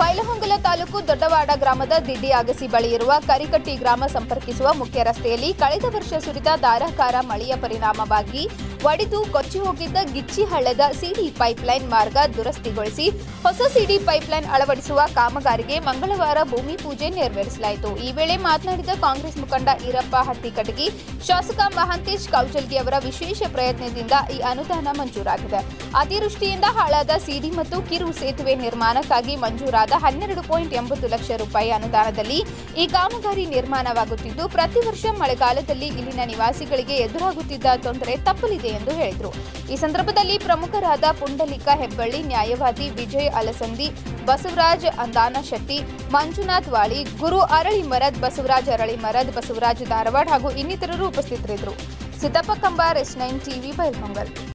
ಬೈಲಹೊಂಗಲ ತಾಲೂಕು ದೊಡ್ಡವಾಡ ಗ್ರಾಮದ ದಿಡ್ಡಿ ಅಗಸಿ ಬಳಿ ಇರುವ ಕರಿಕಟ್ಟಿ ಗ್ರಾಮ ಸಂಪರ್ಕಿಸುವ ಮುಖ್ಯ ರಸ್ತೆಯಲ್ಲಿ ಕಳೆದ ವರ್ಷ ಸುರಿದ ಧಾರಾಕಾರ ಮಳೆಯ ಪರಿಣಾಮವಾಗಿ ಒಡೆದು ಕೊಚ್ಚಿ ಹೋಗಿದ್ದ ಗಿಚ್ಚಿ ಹಳ್ಳದ ಸಿಡಿ ಪೈಪ್ಲೈನ್ ಮಾರ್ಗ ದುರಸ್ತಿಗೊಳಿಸಿ ಹೊಸ ಸಿಡಿ ಪೈಪ್ಲೈನ್ ಅಳವಡಿಸುವ ಕಾಮಗಾರಿಗೆ ಮಂಗಳವಾರ ಭೂಮಿ ಪೂಜೆ ನೆರವೇರಿಸಲಾಯಿತು ಈ ವೇಳೆ ಮಾತನಾಡಿದ ಕಾಂಗ್ರೆಸ್ ಮುಖಂಡ ಈರಪ್ಪ ಹಟ್ಟಿಕಟಗಿ ಶಾಸಕ ಮಹಾಂತೇಶ್ ಕೌಜಲ್ಗಿ ಅವರ ವಿಶೇಷ ಪ್ರಯತ್ನದಿಂದ ಈ ಅನುದಾನ ಮಂಜೂರಾಗಿದೆ ಅತಿವೃಷ್ಟಿಯಿಂದ ಹಾಳಾದ ಸಿಡಿ ಮತ್ತು ಕಿರು ಸೇತುವೆ ನಿರ್ಮಾಣಕ್ಕಾಗಿ ಮಂಜೂರಾದ ಹನ್ನೆರಡು ಪಾಯಿಂಟ್ ಎಂಬತ್ತು ಲಕ್ಷ ರೂಪಾಯಿ ಅನುದಾನದಲ್ಲಿ ಈ ಕಾಮಗಾರಿ ನಿರ್ಮಾಣವಾಗುತ್ತಿದ್ದು ಪ್ರತಿ ವರ್ಷ ಮಳೆಗಾಲದಲ್ಲಿ ಇಲ್ಲಿನ ನಿವಾಸಿಗಳಿಗೆ ಎದುರಾಗುತ್ತಿದ್ದ ತೊಂದರೆ ತಪ್ಪಲಿದೆ ಎಂದು ಹೇಳಿದರು ಈ ಸಂದರ್ಭದಲ್ಲಿ ಪ್ರಮುಖರಾದ ಪುಂಡಲಿಕ ಹೆಬ್ಬಳ್ಳಿ ನ್ಯಾಯವಾದಿ ವಿಜಯ್ ಅಲಸಂದಿ ಬಸವರಾಜ್ ಅಂದಾನ ಶೆಟ್ಟಿ ಮಂಜುನಾಥ್ ವಾಳಿ ಗುರು ಅರಳಿ ಮರದ್ ಬಸವರಾಜ್ ಅರಳಿ ಮರದ್ ಬಸವರಾಜ್ ಧಾರವಾಡ್ ಹಾಗೂ ಇನ್ನಿತರರು ಉಪಸ್ಥಿತರಿದ್ದರು Siddappa Kambar S nine TV Bailhongal